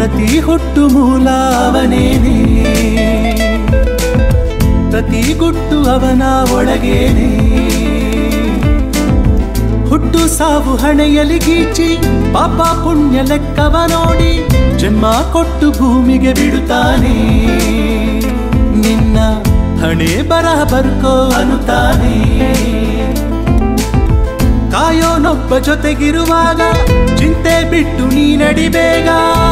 ಪ್ರತಿ ಹುಟ್ಟು ಮೂಲ ಅವನೇನೆ ಪ್ರತಿ ಗುಟ್ಟು ಅವನ ಒಳಗೇನೆ ಹುಟ್ಟು ಸಾವು ಹಣೆಯಲಿ ಗೀಚಿ ಪಾಪ ಪುಣ್ಯ ಲೆಕ್ಕವ ನೋಡಿ ಜನ್ಮ ಕೊಟ್ಟು ಭೂಮಿಗೆ ಬಿಡುತ್ತಾನೆ ನಿನ್ನ ಹಣೆ ಬರಹ ಬರ್ಕೋ ಅನುತ್ತಾನೆ ಕಾಯೋನೊಬ್ಬ ಜೊತೆಗಿರುವಾಗ ಚಿಂತೆ ಬಿಟ್ಟು ನೀ ನಡಿಬೇಗ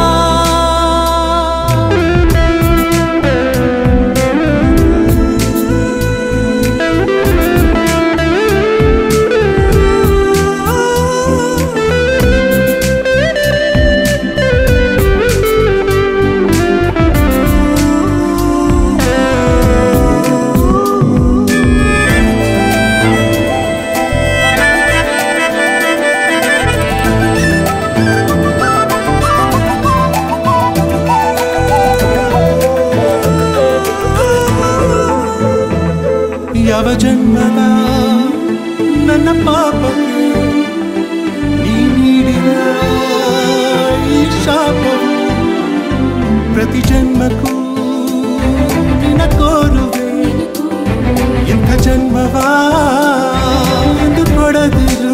ಯಾವ ಜನ್ಮದ ನನ್ನ ಪಾಪಕ್ಕೆ ನೀ ನೀಡಿದ ಈ ಶಾಪವು ಪ್ರತಿ ಜನ್ಮಕ್ಕೂ ನಿನ ಕೋರುವೆ ಇಂಥ ಜನ್ಮವ ಎಂದು ಕೊಡದಿರು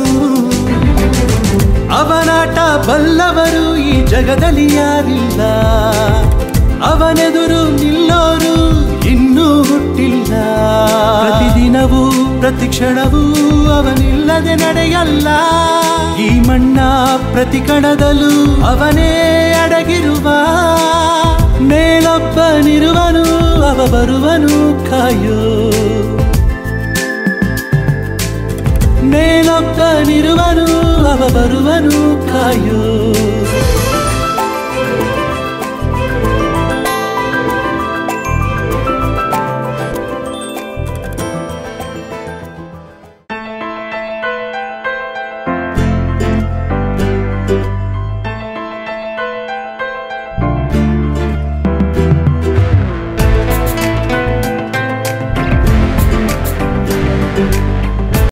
ಅವನಾಟ ಬಲ್ಲವರು ಈ ಜಗದಲ್ಲಿ ಯಾರಿಲ್ಲ ಅವನೆದುರು ನಿಲ್ಲೋರು ಇನ್ನೂ ಹುಟ್ಟಿಲ್ಲ ಪ್ರತಿದಿನವೂ ಪ್ರತಿ ಕ್ಷಣವೂ ಅವನಿಲ್ಲದೆ ನಡೆಯಲ್ಲ ಈ ಮಣ್ಣ ಪ್ರತಿ ಕಣದಲ್ಲೂ ಅವನೇ ಅಡಗಿರುವ ಮೇಲೊಬ್ಬನಿರುವನು ಅವ ಬರುವನು ಕಾಯೋ ಮೇಲೊಬ್ಬನಿರುವನು ಅವ ಬರುವನು ಕಾಯೋ